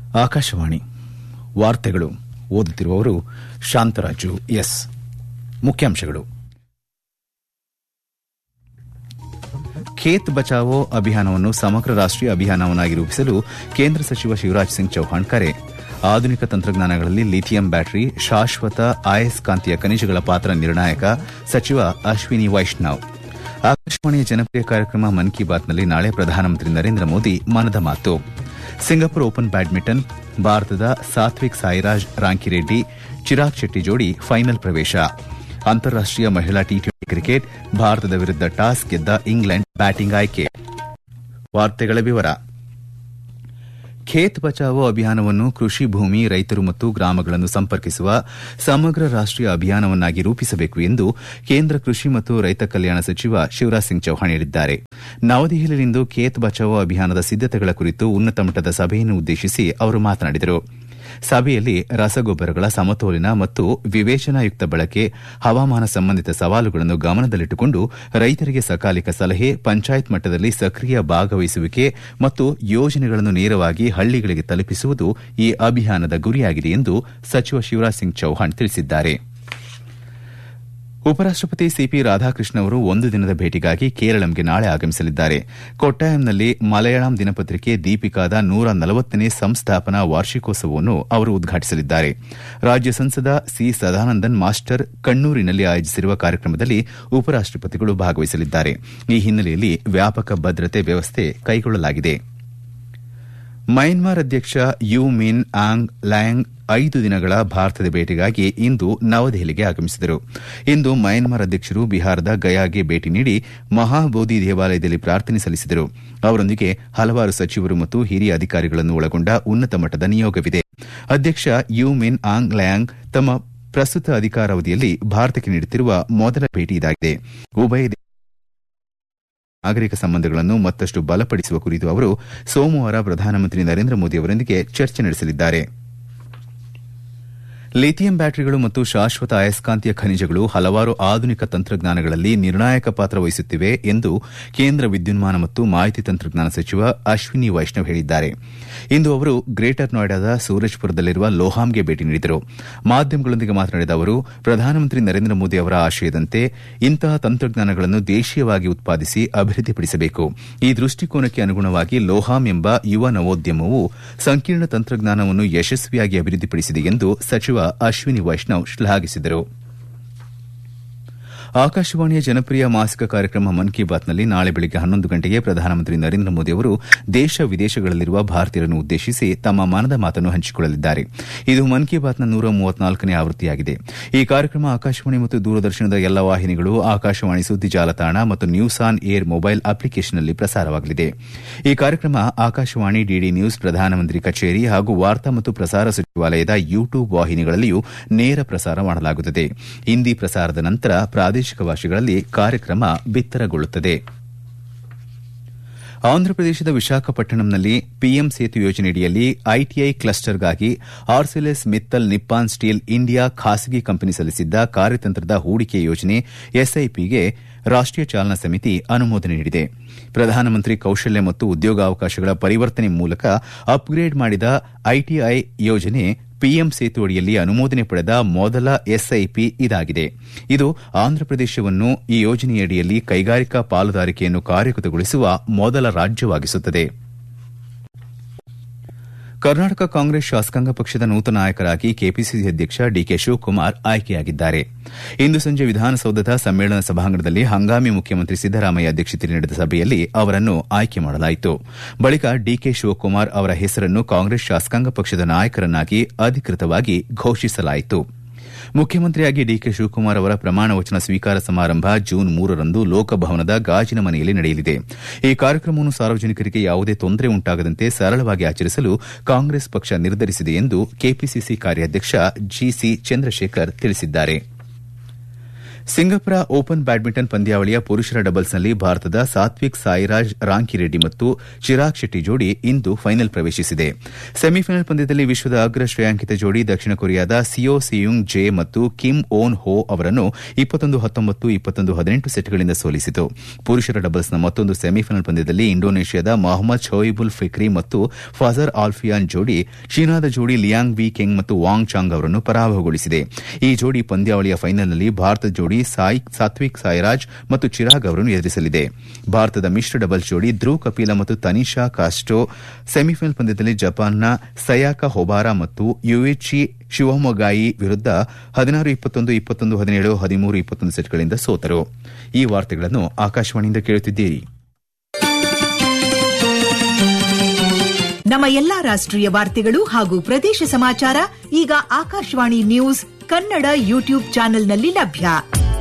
ಆಕಾಶವಾಣಿ ವಾರ್ತೆಗಳು ಓದುತ್ತಿರುವವರು ಶಾಂತರಾಜು ಎಸ್ ಮುಖ್ಯಾಂಶಗಳು ಖೇತ್ ಬಚಾವೋ ಅಭಿಯಾನವನ್ನು ಸಮಗ್ರ ರಾಷ್ಟೀಯ ಅಭಿಯಾನವನ್ನಾಗಿ ರೂಪಿಸಲು ಕೇಂದ್ರ ಸಚಿವ ಶಿವರಾಜ್ ಸಿಂಗ್ ಚೌಹಾಣ್ ಕರೆ ಆಧುನಿಕ ತಂತ್ರಜ್ಞಾನಗಳಲ್ಲಿ ಲಿಥಿಯಂ ಬ್ಯಾಟರಿ ಶಾಶ್ವತ ಅಯಸ್ಕಾಂತೀಯ ಖನಿಜಗಳ ಪಾತ್ರ ನಿರ್ಣಾಯಕ ಸಚಿವ ಅಶ್ವಿನಿ ವೈಷ್ಣವ್ ಆಕಾಶವಾಣಿಯ ಜನಪ್ರಿಯ ಕಾರ್ಯಕ್ರಮ ಮನ್ ಕಿ ಬಾತ್ನಲ್ಲಿ ನಾಳೆ ಪ್ರಧಾನಮಂತ್ರಿ ನರೇಂದ್ರ ಮೋದಿ ಮನದ ಮಾತು ಸಿಂಗಾಪುರ್ ಓಪನ್ ಬ್ಯಾಡ್ಮಿಂಟನ್ ಭಾರತದ ಸಾತ್ವಿಕ್ ಸಾಯಿರಾಜ್ ರಾಂಕಿರೆಡ್ಡಿ ಚಿರಾಗ್ ಶೆಟ್ಟಿ ಜೋಡಿ ಫೈನಲ್ ಪ್ರವೇಶ ಅಂತಾರಾಷ್ಟೀಯ ಮಹಿಳಾ ಟಿ ಟ್ವೆಂಟಿ ಕ್ರಿಕೆಟ್ ಭಾರತದ ವಿರುದ್ಧ ಟಾಸ್ ಗೆದ್ದ ಇಂಗ್ಲೆಂಡ್ ಬ್ಯಾಟಿಂಗ್ ಆಯ್ಕೆ ವಾರ್ತೆಗಳ ವಿವರ ಖೇತ್ ಬಚಾವೋ ಅಭಿಯಾನವನ್ನು ಕೃಷಿ ಭೂಮಿ ರೈತರು ಮತ್ತು ಗ್ರಾಮಗಳನ್ನು ಸಂಪರ್ಕಿಸುವ ಸಮಗ್ರ ರಾಷ್ಟೀಯ ಅಭಿಯಾನವನ್ನಾಗಿ ರೂಪಿಸಬೇಕು ಎಂದು ಕೇಂದ್ರ ಕೃಷಿ ಮತ್ತು ರೈತ ಕಲ್ಯಾಣ ಸಚಿವ ಶಿವರಾಜ್ ಸಿಂಗ್ ಚೌಹಾಣ್ ಹೇಳಿದ್ದಾರೆ ನವದೆಹಲಿಯಲ್ಲಿಂದು ಖೇತ್ ಬಚಾವೋ ಅಭಿಯಾನದ ಸಿದ್ದತೆಗಳ ಕುರಿತು ಉನ್ನತ ಮಟ್ಟದ ಸಭೆಯನ್ನು ಉದ್ದೇಶಿಸಿ ಅವರು ಮಾತನಾಡಿದರು ಸಭೆಯಲ್ಲಿ ರಸಗೊಬ್ಬರಗಳ ಸಮತೋಲನ ಮತ್ತು ವಿವೇಚನಾಯುಕ್ತ ಬಳಕೆ ಹವಾಮಾನ ಸಂಬಂಧಿತ ಸವಾಲುಗಳನ್ನು ಗಮನದಲ್ಲಿಟ್ಟುಕೊಂಡು ರೈತರಿಗೆ ಸಕಾಲಿಕ ಸಲಹೆ ಪಂಚಾಯತ್ ಮಟ್ಟದಲ್ಲಿ ಸಕ್ರಿಯ ಭಾಗವಹಿಸುವಿಕೆ ಮತ್ತು ಯೋಜನೆಗಳನ್ನು ನೇರವಾಗಿ ಹಳ್ಳಿಗಳಿಗೆ ತಲುಪಿಸುವುದು ಈ ಅಭಿಯಾನದ ಗುರಿಯಾಗಿದೆ ಎಂದು ಸಚಿವ ಶಿವರಾಜ್ ಸಿಂಗ್ ಚೌಹಾಣ್ ತಿಳಿಸಿದ್ದಾರೆ ಉಪರಾಷ್ಟಪತಿ ಸಿಪಿ ರಾಧಾಕೃಷ್ಣ ಅವರು ಒಂದು ದಿನದ ಭೇಟಿಗಾಗಿ ಕೇರಳಂಗೆ ನಾಳೆ ಆಗಮಿಸಲಿದ್ದಾರೆ ಕೊಟ್ಟಾಯಂನಲ್ಲಿ ಮಲಯಾಳಂ ದಿನಪತ್ರಿಕೆ ದೀಪಿಕಾದ ನೂರ ನಲವತ್ತನೇ ಸಂಸ್ಥಾಪನಾ ವಾರ್ಷಿಕೋತ್ಸವವನ್ನು ಅವರು ಉದ್ಘಾಟಿಸಲಿದ್ದಾರೆ ರಾಜ್ಯ ಸಂಸದ ಸಿ ಸದಾನಂದನ್ ಮಾಸ್ಟರ್ ಕಣ್ಣೂರಿನಲ್ಲಿ ಆಯೋಜಿಸಿರುವ ಕಾರ್ಯಕ್ರಮದಲ್ಲಿ ಉಪರಾಷ್ಟಪತಿಗಳು ಭಾಗವಹಿಸಲಿದ್ದಾರೆ ಈ ಹಿನ್ನೆಲೆಯಲ್ಲಿ ವ್ಯಾಪಕ ಭದ್ರತೆ ವ್ಯವಸ್ಥೆ ಕೈಗೊಳ್ಳಲಾಗಿದೆ ಮಯನ್ಮಾರ್ ಅಧ್ಯಕ್ಷ ಯು ಮಿನ್ ಆಂಗ್ ಲ್ಯಾಂಗ್ ಐದು ದಿನಗಳ ಭಾರತದ ಭೇಟಿಗಾಗಿ ಇಂದು ನವದೆಹಲಿಗೆ ಆಗಮಿಸಿದರು ಇಂದು ಮಯನ್ಮಾರ್ ಅಧ್ಯಕ್ಷರು ಬಿಹಾರದ ಗಯಾಗೆ ಭೇಟಿ ನೀಡಿ ಮಹಾಬೋಧಿ ದೇವಾಲಯದಲ್ಲಿ ಪ್ರಾರ್ಥನೆ ಸಲ್ಲಿಸಿದರು ಅವರೊಂದಿಗೆ ಹಲವಾರು ಸಚಿವರು ಮತ್ತು ಹಿರಿಯ ಅಧಿಕಾರಿಗಳನ್ನು ಒಳಗೊಂಡ ಉನ್ನತ ಮಟ್ಟದ ನಿಯೋಗವಿದೆ ಅಧ್ಯಕ್ಷ ಯು ಮಿನ್ ಆಂಗ್ ಲ್ಯಾಂಗ್ ತಮ್ಮ ಪ್ರಸ್ತುತ ಅಧಿಕಾರಾವಧಿಯಲ್ಲಿ ಭಾರತಕ್ಕೆ ನೀಡುತ್ತಿರುವ ಮೊದಲ ಭೇಟಿ ಇದಾಗಿದೆ ಉಭಯ ನಾಗರಿಕ ಸಂಬಂಧಗಳನ್ನು ಮತ್ತಷ್ಟು ಬಲಪಡಿಸುವ ಕುರಿತು ಅವರು ಸೋಮವಾರ ಪ್ರಧಾನಮಂತ್ರಿ ನರೇಂದ್ರ ಮೋದಿ ಅವರೊಂದಿಗೆ ಚರ್ಚೆ ನಡೆಸಲಿದ್ದಾರೆ ಲಿಥಿಯಂ ಬ್ಯಾಟರಿಗಳು ಮತ್ತು ಶಾಶ್ವತ ಅಯಸ್ಕಾಂತೀಯ ಖನಿಜಗಳು ಹಲವಾರು ಆಧುನಿಕ ತಂತ್ರಜ್ಞಾನಗಳಲ್ಲಿ ನಿರ್ಣಾಯಕ ಪಾತ್ರ ವಹಿಸುತ್ತಿವೆ ಎಂದು ಕೇಂದ್ರ ವಿದ್ಯುನ್ಮಾನ ಮತ್ತು ಮಾಹಿತಿ ತಂತ್ರಜ್ಞಾನ ಸಚಿವ ಅಶ್ವಿನಿ ವೈಷ್ಣವ್ ಹೇಳಿದ್ದಾರೆ ಇಂದು ಅವರು ಗ್ರೇಟರ್ ನೋಯ್ಡಾದ ಸೂರಜ್ಪುರದಲ್ಲಿರುವ ಲೋಹಾಮ್ಗೆ ಭೇಟಿ ನೀಡಿದರು ಮಾಧ್ಯಮಗಳೊಂದಿಗೆ ಮಾತನಾಡಿದ ಅವರು ಪ್ರಧಾನಮಂತ್ರಿ ನರೇಂದ್ರ ಮೋದಿ ಅವರ ಆಶಯದಂತೆ ಇಂತಹ ತಂತ್ರಜ್ಞಾನಗಳನ್ನು ದೇಶೀಯವಾಗಿ ಉತ್ಪಾದಿಸಿ ಅಭಿವೃದ್ಧಿಪಡಿಸಬೇಕು ಈ ದೃಷ್ಟಿಕೋನಕ್ಕೆ ಅನುಗುಣವಾಗಿ ಲೋಹಾಮ್ ಎಂಬ ಯುವ ನವೋದ್ಯಮವು ಸಂಕೀರ್ಣ ತಂತ್ರಜ್ಞಾನವನ್ನು ಯಶಸ್ವಿಯಾಗಿ ಅಭಿವೃದ್ಧಿಪಡಿಸಿದೆ ಎಂದು ಸಚಿವ ಅಶ್ವಿನಿ ವೈಷ್ಣವ್ ಶ್ಲಾಘಿಸಿದರು ಆಕಾಶವಾಣಿಯ ಜನಪ್ರಿಯ ಮಾಸಿಕ ಕಾರ್ಯಕ್ರಮ ಮನ್ ಕಿ ಬಾತ್ನಲ್ಲಿ ನಾಳೆ ಬೆಳಗ್ಗೆ ಹನ್ನೊಂದು ಗಂಟೆಗೆ ಪ್ರಧಾನಮಂತ್ರಿ ನರೇಂದ್ರ ಮೋದಿ ಅವರು ದೇಶ ವಿದೇಶಗಳಲ್ಲಿರುವ ಭಾರತೀಯರನ್ನು ಉದ್ದೇಶಿಸಿ ತಮ್ಮ ಮನದ ಮಾತನ್ನು ಹಂಚಿಕೊಳ್ಳಲಿದ್ದಾರೆ ಇದು ಮನ್ ಕಿ ಬಾತ್ನ ನೂರ ಮೂವತ್ನಾಲ್ಕನೇ ಆವೃತ್ತಿಯಾಗಿದೆ ಈ ಕಾರ್ಯಕ್ರಮ ಆಕಾಶವಾಣಿ ಮತ್ತು ದೂರದರ್ಶನದ ಎಲ್ಲ ವಾಹಿನಿಗಳು ಆಕಾಶವಾಣಿ ಸುದ್ದಿ ಜಾಲತಾಣ ಮತ್ತು ನ್ಯೂಸ್ ಆನ್ ಏರ್ ಮೊಬೈಲ್ ಅಪ್ಲಿಕೇಷನ್ನಲ್ಲಿ ಪ್ರಸಾರವಾಗಲಿದೆ ಈ ಕಾರ್ಯಕ್ರಮ ಆಕಾಶವಾಣಿ ಡಿಡಿ ನ್ಯೂಸ್ ಪ್ರಧಾನಮಂತ್ರಿ ಕಚೇರಿ ಹಾಗೂ ವಾರ್ತಾ ಮತ್ತು ಪ್ರಸಾರ ಸಚಿವಾಲಯದ ಯೂಟ್ಯೂಬ್ ವಾಹಿನಿಗಳಲ್ಲಿಯೂ ನೇರ ಪ್ರಸಾರ ಮಾಡಲಾಗುತ್ತದೆ ಹಿಂದಿ ಪ್ರಸಾರದ ನಂತರ ಪ್ರಾದೇಶಿಕ ಭಾಷೆಗಳಲ್ಲಿ ಕಾರ್ಯಕ್ರಮ ಬಿತ್ತರಗೊಳ್ಳುತ್ತದೆ ಆಂಧ್ರಪ್ರದೇಶದ ವಿಶಾಖಪಟ್ಟಣಂನಲ್ಲಿ ಪಿಎಂ ಸೇತು ಯೋಜನೆಯಡಿಯಲ್ಲಿ ಐಟಿಐ ಕ್ಲಸ್ಟರ್ಗಾಗಿ Arcelor Mittal Nippon Steel India ಖಾಸಗಿ ಕಂಪನಿ ಸಲ್ಲಿಸಿದ್ದ ಕಾರ್ಯತಂತ್ರದ ಹೂಡಿಕೆ ಯೋಜನೆ ಎಸ್ಐಪಿಗೆ ರಾಷ್ಟೀಯ ಚಾಲನಾ ಸಮಿತಿ ಅನುಮೋದನೆ ನೀಡಿದೆ ಪ್ರಧಾನಮಂತ್ರಿ ಕೌಶಲ್ಯ ಮತ್ತು ಉದ್ಯೋಗಾವಕಾಶಗಳ ಪರಿವರ್ತನೆ ಮೂಲಕ ಅಪ್ಗ್ರೇಡ್ ಮಾಡಿದ ಐಟಿಐ ಯೋಜನೆ ಪಿಎಂ ಸೇತು ಅಡಿಯಲ್ಲಿ ಅನುಮೋದನೆ ಪಡೆದ ಮೊದಲ ಎಸ್ಐಪಿ ಇದಾಗಿದೆ ಇದು ಆಂಧ್ರಪ್ರದೇಶವನ್ನು ಈ ಯೋಜನೆಯಡಿಯಲ್ಲಿ ಕೈಗಾರಿಕಾ ಪಾಲುದಾರಿಕೆಯನ್ನು ಕಾರ್ಯಗತಗೊಳಿಸುವ ಮೊದಲ ರಾಜ್ಯವಾಗಿಸುತ್ತದೆ ಕರ್ನಾಟಕ ಕಾಂಗ್ರೆಸ್ ಶಾಸಕಾಂಗ ಪಕ್ಷದ ನೂತನ ನಾಯಕರಾಗಿ ಕೆಪಿಸಿಸಿ ಅಧ್ಯಕ್ಷ ಡಿಕೆ ಶಿವಕುಮಾರ್ ಆಯ್ಕೆಯಾಗಿದ್ದಾರೆ ಇಂದು ಸಂಜೆ ವಿಧಾನಸೌಧದ ಸಮ್ಮೇಳನ ಸಭಾಂಗಣದಲ್ಲಿ ಹಂಗಾಮಿ ಮುಖ್ಯಮಂತ್ರಿ ಸಿದ್ದರಾಮಯ್ಯ ಅಧ್ಯಕ್ಷತೆಯಲ್ಲಿ ನಡೆದ ಸಭೆಯಲ್ಲಿ ಅವರನ್ನು ಆಯ್ಕೆ ಮಾಡಲಾಯಿತು ಬಳಿಕ ಡಿಕೆ ಶಿವಕುಮಾರ್ ಅವರ ಹೆಸರನ್ನು ಕಾಂಗ್ರೆಸ್ ಶಾಸಕಾಂಗ ಪಕ್ಷದ ನಾಯಕರನ್ನಾಗಿ ಅಧಿಕೃತವಾಗಿ ಘೋಷಿಸಲಾಯಿತು ಮುಖ್ಯಮಂತ್ರಿಯಾಗಿ ಡಿಕೆ ಶಿವಕುಮಾರ್ ಅವರ ಪ್ರಮಾಣ ವಚನ ಸ್ವೀಕಾರ ಸಮಾರಂಭ ಜೂನ್ ಮೂರರಂದು ಲೋಕಭವನದ ಗಾಜಿನ ಮನೆಯಲ್ಲಿ ನಡೆಯಲಿದೆ ಈ ಕಾರ್ಯಕ್ರಮವನ್ನು ಸಾರ್ವಜನಿಕರಿಗೆ ಯಾವುದೇ ತೊಂದರೆ ಉಂಟಾಗದಂತೆ ಸರಳವಾಗಿ ಆಚರಿಸಲು ಕಾಂಗ್ರೆಸ್ ಪಕ್ಷ ನಿರ್ಧರಿಸಿದೆ ಎಂದು ಕೆಪಿಸಿಸಿ ಕಾರ್ಯಾಧ್ಯಕ್ಷ ಜಿಸಿ ಚಂದ್ರಶೇಖರ್ ತಿಳಿಸಿದ್ದಾರೆ ಸಿಂಗಪುರ ಓಪನ್ ಬ್ಯಾಡ್ಮಿಂಟನ್ ಪಂದ್ಯಾವಳಿಯ ಪುರುಷರ ಡಬಲ್ಸ್ನಲ್ಲಿ ಭಾರತದ ಸಾತ್ವಿಕ್ ಸಾಯಿರಾಜ್ ರಾಂಕಿರೆಡ್ಡಿ ಮತ್ತು ಚಿರಾಗ್ ಶೆಟ್ಟಿ ಜೋಡಿ ಇಂದು ಫೈನಲ್ ಪ್ರವೇಶಿಸಿದೆ ಸೆಮಿಫೈನಲ್ ಪಂದ್ಯದಲ್ಲಿ ವಿಶ್ವದ ಅಗ್ರ ಶ್ರೇಯಾಂಕಿತ ಜೋಡಿ ದಕ್ಷಿಣ ಕೊರಿಯಾದ ಸಿಯೋ ಸಿಯುಂಗ್ ಜೆ ಮತ್ತು ಕಿಮ್ ಓನ್ ಹೋ ಅವರನ್ನು ಸೆಟ್ಗಳಿಂದ ಸೋಲಿಸಿತು ಪುರುಷರ ಡಬಲ್ಸ್ನ ಮತ್ತೊಂದು ಸೆಮಿಫೈನಲ್ ಪಂದ್ಯದಲ್ಲಿ ಇಂಡೋನೇಷ್ಯಾದ ಮೊಹಮ್ಮದ್ ಶೋಯಿಬುಲ್ ಫಿಕ್ರಿ ಮತ್ತು ಫಜರ್ ಆಲ್ಫಿಯಾನ್ ಜೋಡಿ ಚೀನಾದ ಜೋಡಿ ಲಿಯಾಂಗ್ ವಿ ಕೆಂಗ್ ಮತ್ತು ವಾಂಗ್ ಚಾಂಗ್ ಅವರನ್ನು ಪರಾಭವಗೊಳಿಸಿದೆ ಈ ಜೋಡಿ ಪಂದ್ಯಾವಳಿಯ ಫೈನಲ್ನಲ್ಲಿ ಭಾರತದ ಜೋಡಿ ಸಾಯಿ ಸಾತ್ವಿಕ್ ಸಾಯಿರಾಜ್ ಮತ್ತು ಚಿರಾಗ್ ಅವರನ್ನು ಎದುರಿಸಲಿದೆ ಭಾರತದ ಮಿಶ್ರ ಡಬಲ್ಸ್ ಜೋಡಿ ಧ್ರುವ್ ಕಪಿಲ ಮತ್ತು ತನಿಷಾ ಕಾಸ್ಟೋ ಸೆಮಿಫೈನಲ್ ಪಂದ್ಯದಲ್ಲಿ ಜಪಾನ್ನ ಸಯಾಕ ಹೊಬಾರಾ ಮತ್ತು ಯುಯಿಚಿ ಶಿವಮೊಗಾಯಿ ವಿರುದ್ಧ ಹದಿನಾರು ಇಪ್ಪತ್ತೊಂದು ಇಪ್ಪತ್ತೊಂದು ಹದಿನೇಳು ಹದಿಮೂರು ಇಪ್ಪತ್ತೊಂದು ಸೆಟ್ಗಳಿಂದ ಸೋತರು ಈ ವಾರ್ತೆಗಳನ್ನು ಆಕಾಶವಾಣಿಯಿಂದ ಕೇಳುತ್ತಿದ್ದೀರಿ ನಮ್ಮ ಎಲ್ಲಾ ರಾಷ್ಟ್ರೀಯ ವಾರ್ತೆಗಳು ಹಾಗೂ ಪ್ರದೇಶ ಸಮಾಚಾರ ಈಗ ಆಕಾಶವಾಣಿ ನ್ಯೂಸ್ ಕನ್ನಡ ಯೂಟ್ಯೂಬ್ ಚಾನೆಲ್ನಲ್ಲಿ ಲಭ್ಯ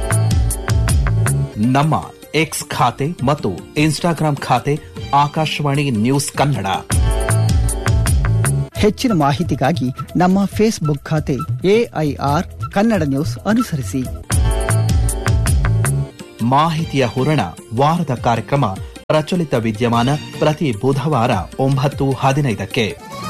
ನಮ್ಮ ಎಕ್ಸ್ ಖಾತೆ ಮತ್ತು ಇನ್ಸ್ಟಾಗ್ರಾಂ ಖಾತೆ ಆಕಾಶವಾಣಿ ನ್ಯೂಸ್ ಕನ್ನಡ ಹೆಚ್ಚಿನ ಮಾಹಿತಿಗಾಗಿ ನಮ್ಮ ಫೇಸ್ಬುಕ್ ಖಾತೆ ಎಐಆರ್ ಕನ್ನಡ ನ್ಯೂಸ್ ಅನುಸರಿಸಿ ಮಾಹಿತಿಯ ಹೂರಣ ವಾರದ ಕಾರ್ಯಕ್ರಮ ಪ್ರಚಲಿತ ವಿದ್ಯಮಾನ ಪ್ರತಿ ಬುಧವಾರ ಒಂಬತ್ತು ಹದಿನೈದಕ್ಕೆ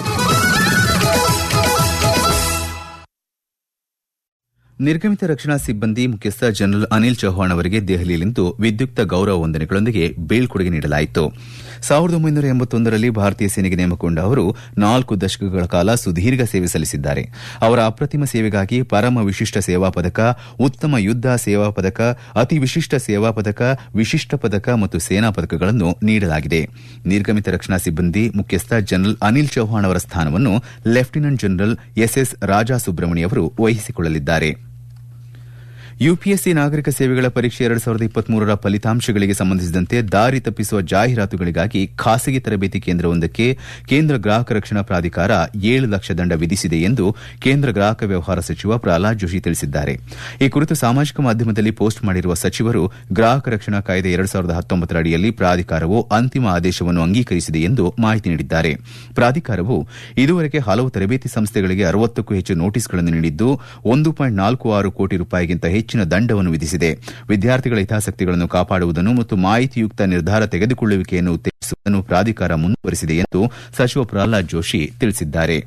ನಿರ್ಗಮಿತ ರಕ್ಷಣಾ ಸಿಬ್ಬಂದಿ ಮುಖ್ಯಸ್ಥ ಜನರಲ್ ಅನಿಲ್ ಚೌಹಾಣ್ ಅವರಿಗೆ ದೆಹಲಿಯಲ್ಲಿಂದು ವಿದ್ಯುಕ್ತ ಗೌರವ ವಂದನೆಗಳೊಂದಿಗೆ ಬೀಳ್ಕೊಡುಗೆ ನೀಡಲಾಯಿತು ಸಾವಿರದ ಒಂಬೈನೂರ ಎಂಬತ್ತೊಂದರಲ್ಲಿ ಭಾರತೀಯ ಸೇನೆಗೆ ನೇಮಕಗೊಂಡ ಅವರು ನಾಲ್ಕು ದಶಕಗಳ ಕಾಲ ಸುದೀರ್ಘ ಸೇವೆ ಸಲ್ಲಿಸಿದ್ದಾರೆ ಅವರ ಅಪ್ರತಿಮ ಸೇವೆಗಾಗಿ ಪರಮ ವಿಶಿಷ್ಟ ಸೇವಾ ಪದಕ ಉತ್ತಮ ಯುದ್ದ ಸೇವಾ ಪದಕ ಅತಿ ವಿಶಿಷ್ಟ ಸೇವಾ ಪದಕ ವಿಶಿಷ್ಟ ಪದಕ ಮತ್ತು ಸೇನಾ ಪದಕಗಳನ್ನು ನೀಡಲಾಗಿದೆ ನಿರ್ಗಮಿತ ರಕ್ಷಣಾ ಸಿಬ್ಬಂದಿ ಮುಖ್ಯಸ್ಥ ಜನರಲ್ ಅನಿಲ್ ಚೌಹಾಣ್ ಅವರ ಸ್ಥಾನವನ್ನು lieutenant general S S Raja Subramani ಅವರು ವಹಿಸಿಕೊಳ್ಳಲಿದ್ದಾರೆ ಯುಪಿಎಸ್ಸಿ ನಾಗರಿಕ ಸೇವೆಗಳ ಪರೀಕ್ಷೆ ಎರಡು ಸಾವಿರದ ಇಪ್ಪತ್ಮೂರರ ಫಲಿತಾಂಶಗಳಿಗೆ ಸಂಬಂಧಿಸಿದಂತೆ ದಾರಿ ತಪ್ಪಿಸುವ ಜಾಹೀರಾತುಗಳಿಗಾಗಿ ಖಾಸಗಿ ತರಬೇತಿ ಕೇಂದ್ರವೊಂದಕ್ಕೆ ಕೇಂದ್ರ ಗ್ರಾಹಕ ರಕ್ಷಣಾ ಪ್ರಾಧಿಕಾರ ಏಳು ಲಕ್ಷ ದಂಡ ವಿಧಿಸಿದೆ ಎಂದು ಕೇಂದ್ರ ಗ್ರಾಹಕ ವ್ಯವಹಾರ ಸಚಿವ ಪ್ರಹ್ಲಾದ್ ಜೋಶಿ ತಿಳಿಸಿದ್ದಾರೆ ಈ ಕುರಿತು ಸಾಮಾಜಿಕ ಮಾಧ್ಯಮದಲ್ಲಿ ಪೋಸ್ಟ್ ಮಾಡಿರುವ ಸಚಿವರು ಗ್ರಾಹಕ ರಕ್ಷಣಾ ಕಾಯ್ದೆ ಎರಡು ಸಾವಿರದ ಹತ್ತೊಂಬತ್ತರ ಅಡಿಯಲ್ಲಿ ಪ್ರಾಧಿಕಾರವು ಅಂತಿಮ ಆದೇಶವನ್ನು ಅಂಗೀಕರಿಸಿದೆ ಎಂದು ಮಾಹಿತಿ ನೀಡಿದ್ದಾರೆ ಪ್ರಾಧಿಕಾರವು ಇದುವರೆಗೆ ಹಲವು ತರಬೇತಿ ಸಂಸ್ಥೆಗಳಿಗೆ ಅರವತ್ತಕ್ಕೂ ಹೆಚ್ಚು ನೋಟಿಸ್ಗಳನ್ನು ನೀಡಿದ್ದು ಒಂದು ಪಾಯಿಂಟ್ ನಾಲ್ಕು ಆರು ಕೋಟಿ ರೂಪಾಯಿಗಿಂತ ಹೆಚ್ಚಿನ ದಂಡವನ್ನು ವಿಧಿಸಿದೆ ವಿದ್ಯಾರ್ಥಿಗಳ ಹಿತಾಸಕ್ತಿಗಳನ್ನು ಕಾಪಾಡುವುದನ್ನು ಮತ್ತು ಮಾಹಿತಿಯುಕ್ತ ನಿರ್ಧಾರ ತೆಗೆದುಕೊಳ್ಳುವಿಕೆಯನ್ನು ಉತ್ತೇಜಿಸುವುದನ್ನು ಪ್ರಾಧಿಕಾರ ಮುಂದುವರೆಸಿದೆ ಎಂದು ಸಚಿವ ಪ್ರಹ್ಲಾದ್ ಜೋಶಿ ತಿಳಿಸಿದ್ದಾರೆ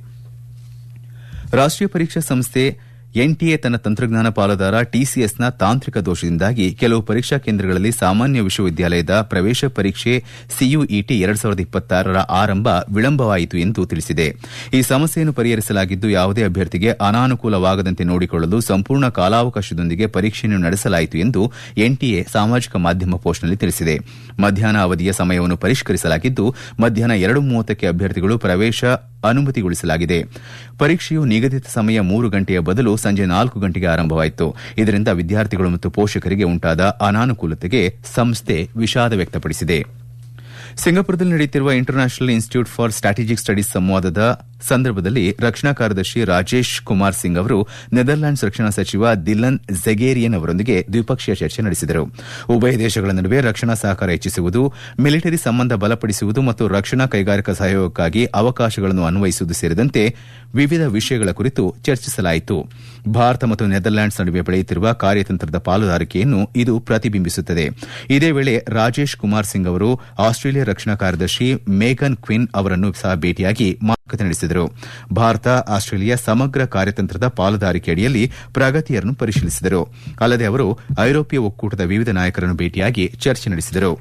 ರಾಷ್ಟೀಯ ಪರೀಕ್ಷಾ ಸಂಸ್ಥೆ ಎನ್ಟಿಎ ತನ್ನ ತಂತ್ರಜ್ಞಾನ ಪಾಲುದಾರ ಟಿಸಿಎಸ್ನ ತಾಂತ್ರಿಕ ದೋಷದಿಂದಾಗಿ ಕೆಲವು ಪರೀಕ್ಷಾ ಕೇಂದ್ರಗಳಲ್ಲಿ ಸಾಮಾನ್ಯ ವಿಶ್ವವಿದ್ಯಾಲಯದ ಪ್ರವೇಶ ಪರೀಕ್ಷೆ ಸಿಯುಇಟಿ ಎರಡು ಸಾವಿರದ ಇಪ್ಪತ್ತಾರರ ಆರಂಭ ವಿಳಂಬವಾಯಿತು ಎಂದು ತಿಳಿಸಿದೆ ಈ ಸಮಸ್ಯೆಯನ್ನು ಪರಿಹರಿಸಲಾಗಿದ್ದು ಯಾವುದೇ ಅಭ್ಯರ್ಥಿಗೆ ಅನಾನುಕೂಲವಾಗದಂತೆ ನೋಡಿಕೊಳ್ಳಲು ಸಂಪೂರ್ಣ ಕಾಲಾವಕಾಶದೊಂದಿಗೆ ಪರೀಕ್ಷೆಯನ್ನು ನಡೆಸಲಾಯಿತು ಎಂದು ಎನ್ಟಿಎ ಸಾಮಾಜಿಕ ಮಾಧ್ಯಮ ಪೋಸ್ಟ್ನಲ್ಲಿ ತಿಳಿಸಿದೆ ಮಧ್ಯಾಹ್ನ ಅವಧಿಯ ಸಮಯವನ್ನು ಪರಿಷ್ಕರಿಸಲಾಗಿದ್ದು ಮಧ್ಯಾಹ್ನ ಎರಡು ಮೂವತ್ತಕ್ಕೆ ಅಭ್ಯರ್ಥಿಗಳು ಪ್ರವೇಶ ಅನುಮತಿಗೊಳಿಸಲಾಗಿದೆ ಪರೀಕ್ಷೆಯು ನಿಗದಿತ ಸಮಯ ಮೂರು ಗಂಟೆಯ ಬದಲು ಸಂಜೆ ನಾಲ್ಕು ಗಂಟೆಗೆ ಆರಂಭವಾಯಿತು ಇದರಿಂದ ವಿದ್ಯಾರ್ಥಿಗಳು ಮತ್ತು ಪೋಷಕರಿಗೆ ಉಂಟಾದ ಅನಾನುಕೂಲತೆಗೆ ಸಂಸ್ಥೆ ವಿಷಾದ ವ್ಯಕ್ತಪಡಿಸಿದೆ ಸಿಂಗಾಪುರದಲ್ಲಿ ನಡೆಯುತ್ತಿರುವ international institute for strategic studies ಸಂವಾದದ ಸಂದರ್ಭದಲ್ಲಿ ರಕ್ಷಣಾ ಕಾರ್ಯದರ್ಶಿ ರಾಜೇಶ್ ಕುಮಾರ್ ಸಿಂಗ್ ಅವರು ನೆದರ್ಲ್ಯಾಂಡ್ಸ್ ರಕ್ಷಣಾ ಸಚಿವ ದಿಲನ್ ಝೆಗೇರಿಯನ್ ಅವರೊಂದಿಗೆ ದ್ವಿಪಕ್ಷೀಯ ಚರ್ಚೆ ನಡೆಸಿದರು ಉಭಯ ದೇಶಗಳ ನಡುವೆ ರಕ್ಷಣಾ ಸಹಕಾರ ಹೆಚ್ಚಿಸುವುದು ಮಿಲಿಟರಿ ಸಂಬಂಧ ಬಲಪಡಿಸುವುದು ಮತ್ತು ರಕ್ಷಣಾ ಕೈಗಾರಿಕಾ ಸಹಯೋಗಕ್ಕಾಗಿ ಅವಕಾಶಗಳನ್ನು ಅನ್ವಯಿಸುವುದು ಸೇರಿದಂತೆ ವಿವಿಧ ವಿಷಯಗಳ ಕುರಿತು ಚರ್ಚಿಸಲಾಯಿತು ಭಾರತ ಮತ್ತು ನೆದರ್ಲ್ಯಾಂಡ್ಸ್ ನಡುವೆ ಬೆಳೆಯುತ್ತಿರುವ ಕಾರ್ಯತಂತ್ರದ ಪಾಲುದಾರಿಕೆಯನ್ನು ಇದು ಪ್ರತಿಬಿಂಬಿಸುತ್ತದೆ ಇದೇ ವೇಳೆ ರಾಜೇಶ್ ಕುಮಾರ್ ಸಿಂಗ್ ಅವರು ಆಸ್ಟ್ರೇಲಿಯಾ ರಕ್ಷಣಾ ಕಾರ್ಯದರ್ಶಿ ಮೇಗನ್ ಕ್ವಿನ್ ಅವರನ್ನು ಸಹ ಭೇಟಿಯಾಗಿ ಮಾತುಕತೆ ನಡೆಸಿದರು ಭಾರತ ಆಸ್ಟ್ರೇಲಿಯಾ ಸಮಗ್ರ ಕಾರ್ಯತಂತ್ರದ ಪಾಲುದಾರಿಕೆ ಅಡಿಯಲ್ಲಿ ಪ್ರಗತಿಯನ್ನು ಪರಿಶೀಲಿಸಿದರು ಅಲ್ಲದೆ ಅವರು ಐರೋಪ್ಯ ಒಕ್ಕೂಟದ ವಿವಿಧ ನಾಯಕರನ್ನು ಭೇಟಿಯಾಗಿ ಚರ್ಚೆ ನಡೆಸಿದರು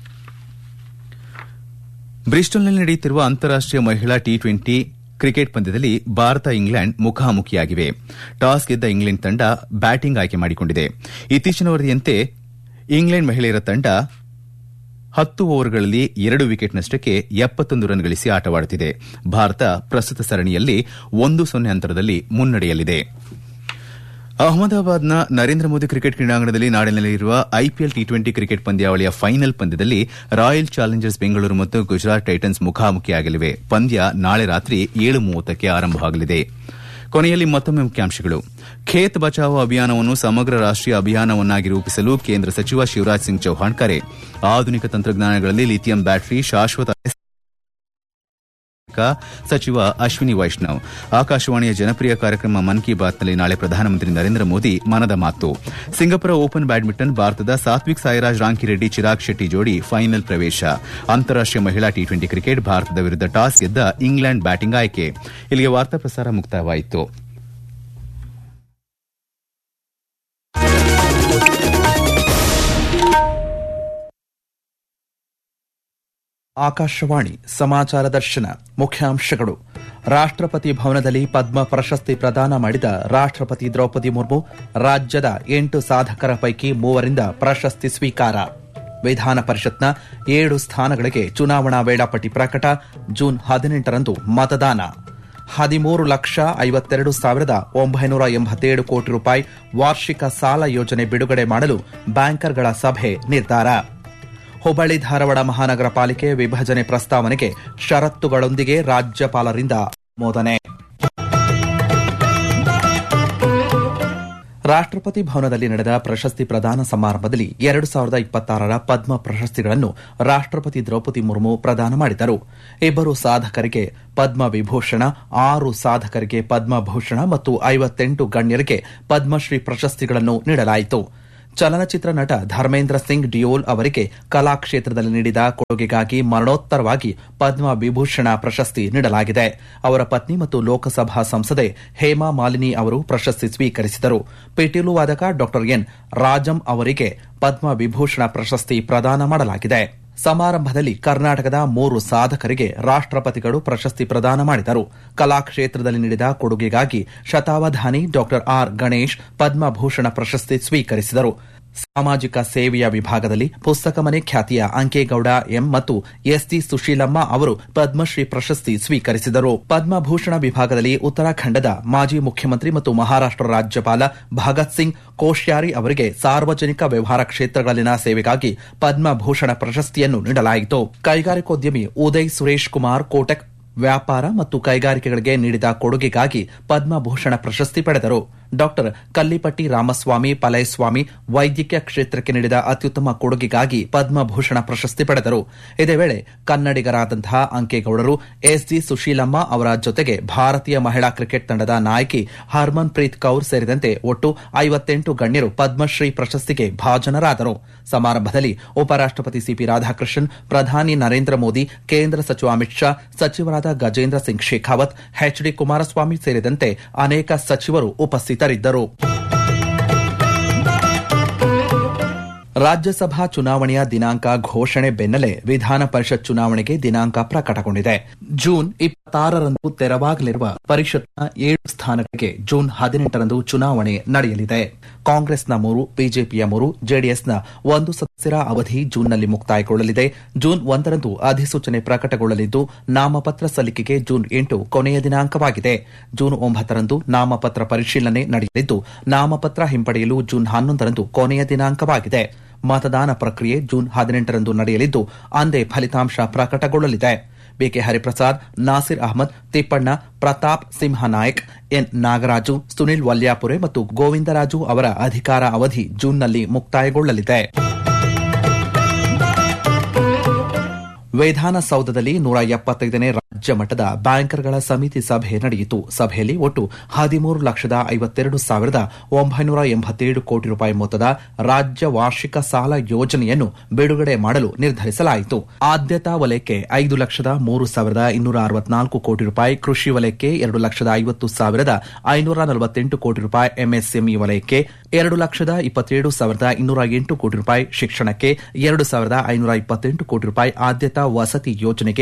ಬ್ರಿಸ್ಟಲ್ನಲ್ಲಿ ನಡೆಯುತ್ತಿರುವ ಅಂತಾರಾಷ್ಟೀಯ ಮಹಿಳಾ ಟಿ ಟ್ವೆಂಟಿ ಕ್ರಿಕೆಟ್ ಪಂದ್ಯದಲ್ಲಿ ಭಾರತ ಇಂಗ್ಲೆಂಡ್ ಮುಖಾಮುಖಿಯಾಗಿವೆ ಟಾಸ್ ಗೆದ್ದ ಇಂಗ್ಲೆಂಡ್ ತಂಡ ಬ್ಯಾಟಿಂಗ್ ಆಯ್ಕೆ ಮಾಡಿಕೊಂಡಿದೆ ಇತ್ತೀಚಿನ ವರದಿಯಂತೆ ಇಂಗ್ಲೆಂಡ್ ಮಹಿಳೆಯರ ತಂಡ ಹತ್ತು ಓವರ್ಗಳಲ್ಲಿ ಎರಡು ವಿಕೆಟ್ನಷ್ಟಕ್ಕೆ ಎಪ್ಪತ್ತೊಂದು ರನ್ ಗಳಿಸಿ ಆಟವಾಡುತ್ತಿದೆ ಭಾರತ ಪ್ರಸ್ತುತ ಸರಣಿಯಲ್ಲಿ ಒಂದು ಸೊನ್ನೆ ಅಂತರದಲ್ಲಿ ಮುನ್ನಡೆಯಲ್ಲಿದೆ ಅಹಮದಾಬಾದ್ನ ನರೇಂದ್ರ ಮೋದಿ ಕ್ರಿಕೆಟ್ ಕ್ರೀಡಾಂಗಣದಲ್ಲಿ ನಾಳೆ ನಡೆಯಲಿರುವ ಐಪಿಎಲ್ ಟಿ ಟ್ವೆಂಟಿ ಕ್ರಿಕೆಟ್ ಪಂದ್ಯಾವಳಿಯ ಫೈನಲ್ ಪಂದ್ಯದಲ್ಲಿ ರಾಯಲ್ ಚಾಲೆಂಜರ್ಸ್ ಬೆಂಗಳೂರು ಮತ್ತು ಗುಜರಾತ್ ಟೈಟನ್ಸ್ ಮುಖಾಮುಖಿಯಾಗಲಿವೆ ಪಂದ್ಯ ನಾಳೆ ರಾತ್ರಿ ಏಳು ಮೂವತ್ತಕ್ಕೆ ಆರಂಭವಾಗಲಿದೆ ಕೊನೆಯಲ್ಲಿ ಮತ್ತೊಮ್ಮೆ ಮುಖ್ಯಾಂಶಗಳು ಖೇತ್ ಬಚಾವೋ ಅಭಿಯಾನವನ್ನು ಸಮಗ್ರ ರಾಷ್ಟೀಯ ಅಭಿಯಾನವನ್ನಾಗಿ ರೂಪಿಸಲು ಕೇಂದ್ರ ಸಚಿವ ಶಿವರಾಜ್ ಸಿಂಗ್ ಚೌಹಾಣ್ ಕರೆ ಆಧುನಿಕ ತಂತ್ರಜ್ಞಾನಗಳಲ್ಲಿ ಲಿಥಿಯಂ ಬ್ಯಾಟರಿ ಶಾಶ್ವತ ಸಚಿವ ಅಶ್ವಿನಿ ವೈಷ್ಣವ್ ಆಕಾಶವಾಣಿಯ ಜನಪ್ರಿಯ ಕಾರ್ಯಕ್ರಮ ಮನ್ ಕಿ ಬಾತ್ನಲ್ಲಿ ನಾಳೆ ಪ್ರಧಾನಮಂತ್ರಿ ನರೇಂದ್ರ ಮೋದಿ ಮನದ ಮಾತು ಸಿಂಗಪುರ ಓಪನ್ ಬ್ಯಾಡ್ಮಿಂಟನ್ ಭಾರತದ ಸಾತ್ವಿಕ್ ಸಾಯಿರಾಜ್ ರಾಂಕಿರೆಡ್ಡಿ ಚಿರಾಗ್ ಶೆಟ್ಟಿ ಜೋಡಿ ಫೈನಲ್ ಪ್ರವೇಶ ಅಂತಾರಾಷ್ಟೀಯ ಮಹಿಳಾ ಟಿ ಟ್ವೆಂಟಿ ಕ್ರಿಕೆಟ್ ಭಾರತದ ವಿರುದ್ಧ ಟಾಸ್ ಗೆದ್ದ ಇಂಗ್ಲೆಂಡ್ ಬ್ಯಾಟಿಂಗ್ ಆಯ್ಕೆ ಇಲ್ಲಿಗೆ ವಾರ್ತಾ ಪ್ರಸಾರ ಮುಕ್ತಾಯವಾಯಿತು ಆಕಾಶವಾಣಿ ಸಮಾಚಾರ ದರ್ಶನ ಮುಖ್ಯಾಂಶಗಳು ರಾಷ್ಟ್ರಪತಿ ಭವನದಲ್ಲಿ ಪದ್ಮ ಪ್ರಶಸ್ತಿ ಪ್ರದಾನ ಮಾಡಿದ ರಾಷ್ಟ್ರಪತಿ ದ್ರೌಪದಿ ಮುರ್ಮು ರಾಜ್ಯದ ಎಂಟು ಸಾಧಕರ ಪೈಕಿ ಮೂವರಿಂದ ಪ್ರಶಸ್ತಿ ಸ್ವೀಕಾರ ವಿಧಾನ ಪರಿಷತ್ನ ಏಳು ಸ್ಥಾನಗಳಿಗೆ ಚುನಾವಣಾ ವೇಳಾಪಟ್ಟಿ ಪ್ರಕಟ ಜೂನ್ ಹದಿನೆಂಟರಂದು ಮತದಾನ ಹದಿಮೂರು ಲಕ್ಷ ಐವತ್ತೆರಡು ಸಾವಿರದ ಒಂಬೈನೂರ ಎಂಬತ್ತೇಳು ಕೋಟಿ ರೂಪಾಯಿ ವಾರ್ಷಿಕ ಸಾಲ ಯೋಜನೆ ಬಿಡುಗಡೆ ಮಾಡಲು ಬ್ಯಾಂಕರ್ಗಳ ಸಭೆ ನಿರ್ಧಾರ ಹುಬ್ಬಳ್ಳಿ ಧಾರವಾಡ ಮಹಾನಗರ ಪಾಲಿಕೆ ವಿಭಜನೆ ಪ್ರಸ್ತಾವನೆಗೆ ಷರತ್ತುಗಳೊಂದಿಗೆ ರಾಜ್ಯಪಾಲರಿಂದ ಅನುಮೋದನೆ ರಾಷ್ಟ್ರಪತಿ ಭವನದಲ್ಲಿ ನಡೆದ ಪ್ರಶಸ್ತಿ ಪ್ರದಾನ ಸಮಾರಂಭದಲ್ಲಿ ಎರಡು ಸಾವಿರದ ಇಪ್ಪತ್ತಾರರ ಪದ್ಮ ಪ್ರಶಸ್ತಿಗಳನ್ನು ರಾಷ್ಟ್ರಪತಿ ದ್ರೌಪದಿ ಮುರ್ಮು ಪ್ರದಾನ ಮಾಡಿದರು ಇಬ್ಬರು ಸಾಧಕರಿಗೆ ಪದ್ಮ ವಿಭೂಷಣ ಆರು ಸಾಧಕರಿಗೆ ಪದ್ಮಭೂಷಣ ಮತ್ತು ಐವತ್ತೆಂಟು ಗಣ್ಯರಿಗೆ ಪದ್ಮಶ್ರೀ ಪ್ರಶಸ್ತಿಗಳನ್ನು ನೀಡಲಾಯಿತು ಚಲನಚಿತ್ರ ನಟ ಧರ್ಮೇಂದ್ರ ಸಿಂಗ್ ಡಿಯೋಲ್ ಅವರಿಗೆ ಕಲಾ ಕ್ಷೇತ್ರದಲ್ಲಿ ನೀಡಿದ ಕೊಡುಗೆಗಾಗಿ ಮರಣೋತ್ತರವಾಗಿ ಪದ್ಮ ವಿಭೂಷಣ ಪ್ರಶಸ್ತಿ ನೀಡಲಾಗಿದೆ ಅವರ ಪತ್ನಿ ಮತ್ತು ಲೋಕಸಭಾ ಸಂಸದೆ ಹೇಮಾ ಮಾಲಿನಿ ಅವರು ಪ್ರಶಸ್ತಿ ಸ್ವೀಕರಿಸಿದರು ಪಿಟೀಲು ವಾದಕ ಡಾ ಎನ್ ರಾಜಂ ಅವರಿಗೆ ಪದ್ಮ ವಿಭೂಷಣ ಪ್ರಶಸ್ತಿ ಪ್ರದಾನ ಮಾಡಲಾಗಿದೆ ಸಮಾರಂಭದಲ್ಲಿ ಕರ್ನಾಟಕದ ಮೂರು ಸಾಧಕರಿಗೆ ರಾಷ್ಟ್ರಪತಿಗಳು ಪ್ರಶಸ್ತಿ ಪ್ರದಾನ ಮಾಡಿದರು ಕಲಾ ಕ್ಷೇತ್ರದಲ್ಲಿ ನೀಡಿದ ಕೊಡುಗೆಗಾಗಿ ಶತಾವಧಾನಿ ಡಾ ಆರ್ ಗಣೇಶ್ ಪದ್ಮಭೂಷಣ ಪ್ರಶಸ್ತಿ ಸ್ವೀಕರಿಸಿದರು ಸಾಮಾಜಿಕ ಸೇವೆಯ ವಿಭಾಗದಲ್ಲಿ ಪುಸ್ತಕ ಮನೆ ಖ್ಯಾತಿಯ ಅಂಕೇಗೌಡ ಎಂ ಮತ್ತು ಎಸ್ಟಿ ಸುಶೀಲಮ್ಮ ಅವರು ಪದ್ಮಶ್ರೀ ಪ್ರಶಸ್ತಿ ಸ್ವೀಕರಿಸಿದರು ಪದ್ಮಭೂಷಣ ವಿಭಾಗದಲ್ಲಿ ಉತ್ತರಾಖಂಡದ ಮಾಜಿ ಮುಖ್ಯಮಂತ್ರಿ ಮತ್ತು ಮಹಾರಾಷ್ಟ್ರ ರಾಜ್ಯಪಾಲ ಭಗತ್ ಸಿಂಗ್ ಕೋಶ್ಯಾರಿ ಅವರಿಗೆ ಸಾರ್ವಜನಿಕ ವ್ಯವಹಾರ ಕ್ಷೇತ್ರಗಳಲ್ಲಿನ ಸೇವೆಗಾಗಿ ಪದ್ಮಭೂಷಣ ಪ್ರಶಸ್ತಿಯನ್ನು ನೀಡಲಾಯಿತು ಕೈಗಾರಿಕೋದ್ಯಮಿ ಉದಯ್ ಸುರೇಶ್ ಕುಮಾರ್ ಕೋಟಕ್ ವ್ಯಾಪಾರ ಮತ್ತು ಕೈಗಾರಿಕೆಗಳಿಗೆ ನೀಡಿದ ಕೊಡುಗೆಗಾಗಿ ಪದ್ಮಭೂಷಣ ಪ್ರಶಸ್ತಿ ಪಡೆದರು ಡಾಕ್ಟರ್ ಕಲ್ಲಿಪಟ್ಟಿ ರಾಮಸ್ವಾಮಿ ಪಲಯಸ್ವಾಮಿ ವೈದ್ಯಕೀಯ ಕ್ಷೇತ್ರಕ್ಕೆ ನೀಡಿದ ಅತ್ಯುತ್ತಮ ಕೊಡುಗೆಗಾಗಿ ಪದ್ಮಭೂಷಣ ಪ್ರಶಸ್ತಿ ಪಡೆದರು ಇದೇ ವೇಳೆ ಕನ್ನಡಿಗರಾದಂತಹ ಅಂಕೇಗೌಡರು ಎಸ್ಜಿ ಸುಶೀಲಮ್ಮ ಅವರ ಜೊತೆಗೆ ಭಾರತೀಯ ಮಹಿಳಾ ಕ್ರಿಕೆಟ್ ತಂಡದ ನಾಯಕಿ ಹರ್ಮನ್ ಪ್ರೀತ್ ಕೌರ್ ಸೇರಿದಂತೆ ಒಟ್ಟು ಐವತ್ತೆಂಟು ಗಣ್ಯರು ಪದ್ಮಶ್ರೀ ಪ್ರಶಸ್ತಿಗೆ ಭಾಜನರಾದರು ಸಮಾರಂಭದಲ್ಲಿ ಉಪರಾಷ್ಟಪತಿ ಸಿಪಿ ರಾಧಾಕೃಷ್ಣನ್ ಪ್ರಧಾನಿ ನರೇಂದ್ರ ಮೋದಿ ಕೇಂದ್ರ ಸಚಿವ ಅಮಿತ್ ಶಾ ಸಚಿವರಾದ ಗಜೇಂದ್ರ ಸಿಂಗ್ ಶೇಖಾವತ್ ಎಚ್ಡಿ ಕುಮಾರಸ್ವಾಮಿ ಸೇರಿದಂತೆ ಅನೇಕ ಸಚಿವರು ಉಪಸ್ಥಿತರಿದ್ದರು ರಾಜ್ಯಸಭಾ ಚುನಾವಣೆಯ ದಿನಾಂಕ ಘೋಷಣೆ ಬೆನ್ನಲ್ಲೇ ವಿಧಾನ ಪರಿಷತ್ ಚುನಾವಣೆಗೆ ದಿನಾಂಕ ಪ್ರಕಟಗೊಂಡಿದೆ ಜೂನ್ ಇಪ್ಪತ್ತಾರರಂದು ತೆರವಾಗಲಿರುವ ಪರಿಷತ್ನ ಏಳು ಸ್ಥಾನಗಳಿಗೆ ಜೂನ್ ಹದಿನೆಂಟರಂದು ಚುನಾವಣೆ ನಡೆಯಲಿದೆ ಕಾಂಗ್ರೆಸ್ನ ಮೂರು ಬಿಜೆಪಿಯ ಮೂರು ಜೆಡಿಎಸ್ನ ಒಂದು ಸದಸ್ಯರ ಅವಧಿ ಜೂನ್ನಲ್ಲಿ ಮುಕ್ತಾಯಗೊಳ್ಳಲಿದೆ ಜೂನ್ ಒಂದರಂದು ಅಧಿಸೂಚನೆ ಪ್ರಕಟಗೊಳ್ಳಲಿದ್ದು ನಾಮಪತ್ರ ಸಲ್ಲಿಕೆಗೆ ಜೂನ್ ಎಂಟು ಕೊನೆಯ ದಿನಾಂಕವಾಗಿದೆ ಜೂನ್ ಒಂಬತ್ತರಂದು ನಾಮಪತ್ರ ಪರಿಶೀಲನೆ ನಡೆಯಲಿದ್ದು ನಾಮಪತ್ರ ಹಿಂಪಡೆಯಲು ಜೂನ್ ಹನ್ನೊಂದರಂದು ಕೊನೆಯ ದಿನಾಂಕವಾಗಿದೆ ಮತದಾನ ಪ್ರಕ್ರಿಯೆ ಜೂನ್ ಹದಿನೆಂಟರಂದು ನಡೆಯಲಿದ್ದು ಅಂದೇ ಫಲಿತಾಂಶ ಪ್ರಕಟಗೊಳ್ಳಲಿದೆ ಬಿಕೆ ಹರಿಪ್ರಸಾದ್ ನಾಸಿರ್ ಅಹಮದ್ ತಿಪ್ಪಣ್ಣ ಪ್ರತಾಪ್ ಸಿಂಹನಾಯಕ್ ಎನ್ ನಾಗರಾಜು ಸುನಿಲ್ ವಲ್ಯಾಪುರೆ ಮತ್ತು ಗೋವಿಂದರಾಜು ಅವರ ಅಧಿಕಾರ ಅವಧಿ ಜೂನ್ನಲ್ಲಿ ಮುಕ್ತಾಯಗೊಳ್ಳಲಿದೆ ವಿಧಾನಸೌಧದಲ್ಲಿ ನೂರ ಎಪ್ಪತ್ತೈದನೇ ರಾಜ್ಯ ಮಟ್ಟದ ಬ್ಯಾಂಕರ್ಗಳ ಸಮಿತಿ ಸಭೆ ನಡೆಯಿತು ಸಭೆಯಲ್ಲಿ ಒಟ್ಟು ಹದಿಮೂರು ಲಕ್ಷದ ಐವತ್ತೆರಡು ಸಾವಿರದ ಒಂಬೈನೂರ ಎಂಬತ್ತೇಳು ಕೋಟಿ ರೂಪಾಯಿ ಮೊತ್ತದ ರಾಜ್ಯ ವಾರ್ಷಿಕ ಸಾಲ ಯೋಜನೆಯನ್ನು ಬಿಡುಗಡೆ ಮಾಡಲು ನಿರ್ಧರಿಸಲಾಯಿತು ಆದ್ಯತಾ ವಲಯಕ್ಕೆ ಐದು ಲಕ್ಷದ ಮೂರು ಸಾವಿರದ ಇನ್ನೂರ ಅರವತ್ನಾಲ್ಕು ಕೋಟಿ ರೂಪಾಯಿ ಕೃಷಿ ವಲಯಕ್ಕೆ ಎರಡು ಲಕ್ಷದ ಐವತ್ತು ಸಾವಿರದ ಐನೂರ ನಲವತ್ತೆಂಟು ಕೋಟಿ ರೂಪಾಯಿ ಎಂಎಸ್ಎಂಇ ವಲಯಕ್ಕೆ ಎರಡು ಲಕ್ಷದ ಇಪ್ಪತ್ತೇಳು ಸಾವಿರದ ಇನ್ನೂರ ಎಂಟು ಕೋಟಿ ರೂಪಾಯಿ ಶಿಕ್ಷಣಕ್ಕೆ ಎರಡು ಸಾವಿರದ ಐನೂರ ಇಪ್ಪತ್ತೆಂಟು ಕೋಟಿ ರೂಪಾಯಿ ಆದ್ಯತಾ ವಸತಿ ಯೋಜನೆಗೆ